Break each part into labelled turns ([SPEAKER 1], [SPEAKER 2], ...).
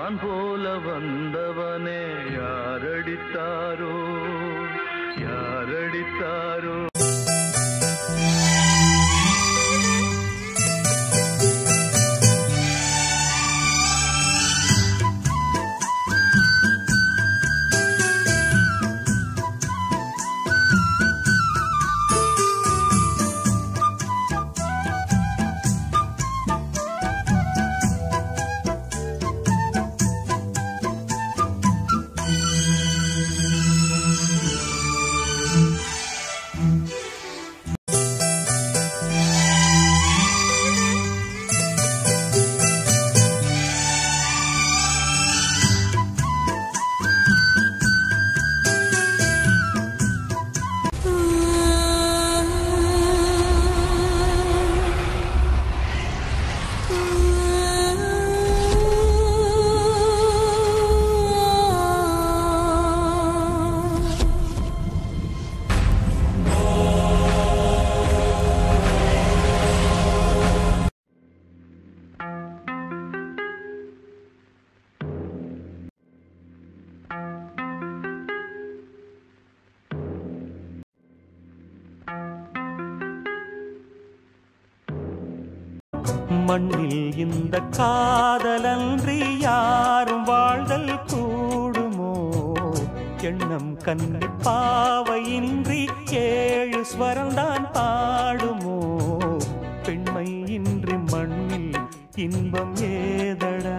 [SPEAKER 1] மான் போல வந்தவனே யாரடித்தாரோ யாரடித்தாரோ
[SPEAKER 2] மண்ணில் இந்த காதலன்றி யாரும் வாழ்தல் கூடுமோ எண்ணம் கண்ணி பாவையின்றி ஏழு ஸ்வரம்தான் பாடுமோ பெண்மை இன்றி மண்ணில் இன்பம் ஏதடா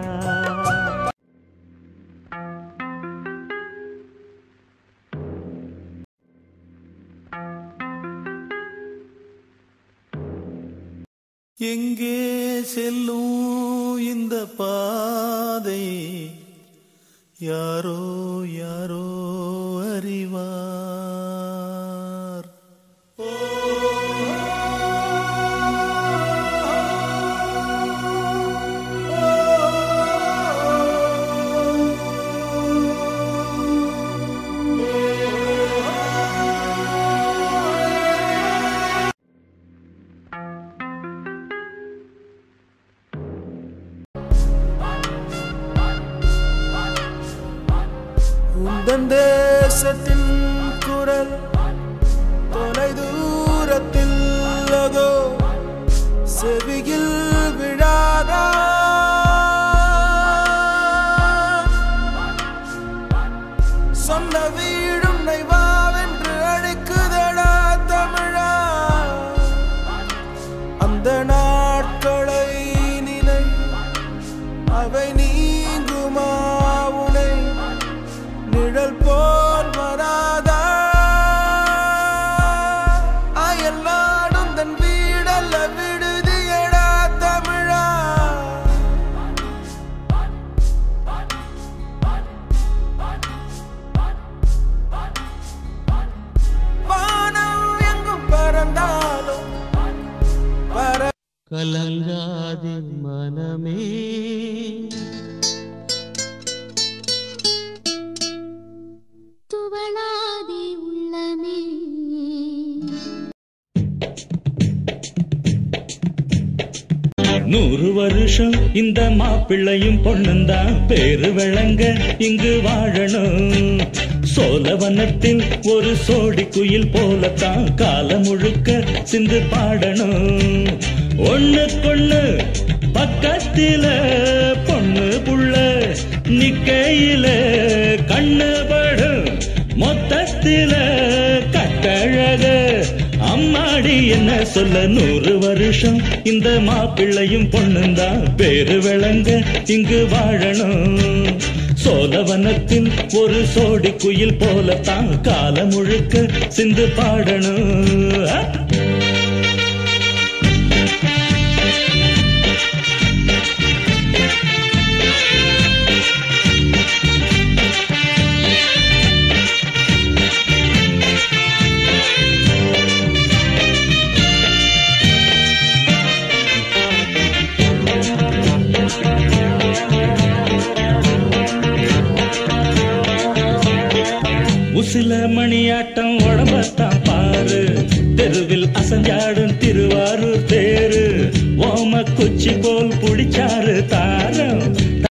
[SPEAKER 3] எங்கே செல்லும் இந்த பாதை யாரோ யாரோ அறிவார் உந்தன் தேசத்தின் குரல் தொலை தூரத்தில் அதோ செவியில் விழாதா சொந்த வீடும் நைவாவென்று அழைக்குதடா தமிழா அந்த நாட்களை நினை அவை நீங்குமா உனை நிழல் போல் வராதா அயல் நாடும் தன் வீடல்ல விடுதியடா தமிழா வானம் எங்கும் பறந்தாலும் பற
[SPEAKER 2] கலங்காதே மனமே
[SPEAKER 4] துவளாதே உள்ளமே
[SPEAKER 5] நூறு வருஷம் இந்த மாப்பிள்ளையும் பொண்ணுந்தான் பேரு விளங்க இங்கு வாழணும் சோழவனத்தில் ஒரு சோடி குயில் போலத்தான் காலம் முழுக்க சிந்து பாடணும் ஒண்ணுக்கொண்ணு பக்கத்தில பொண்ணு புள்ள நிக்கையில கண்ணு படும் மொத்தத்தில கட்டழக அம்மாடி என்ன சொல்ல நூறு வருஷம் இந்த மாப்பிள்ளையும் பொண்ணுந்தான் பேரு விளங்க இங்கு வாழணும் சோழவனத்தில் ஒரு சோடி குயில் போலத்தான் காலம் முழுக்க சிந்து பாடணும் ஆ! உசில மணியாட்டம் உடம்பத்தான் பாரு தெருவில் அசஞ்சாடும் திருவாரூர் தேரு ஓம குச்சி போல் புடிச்சாரு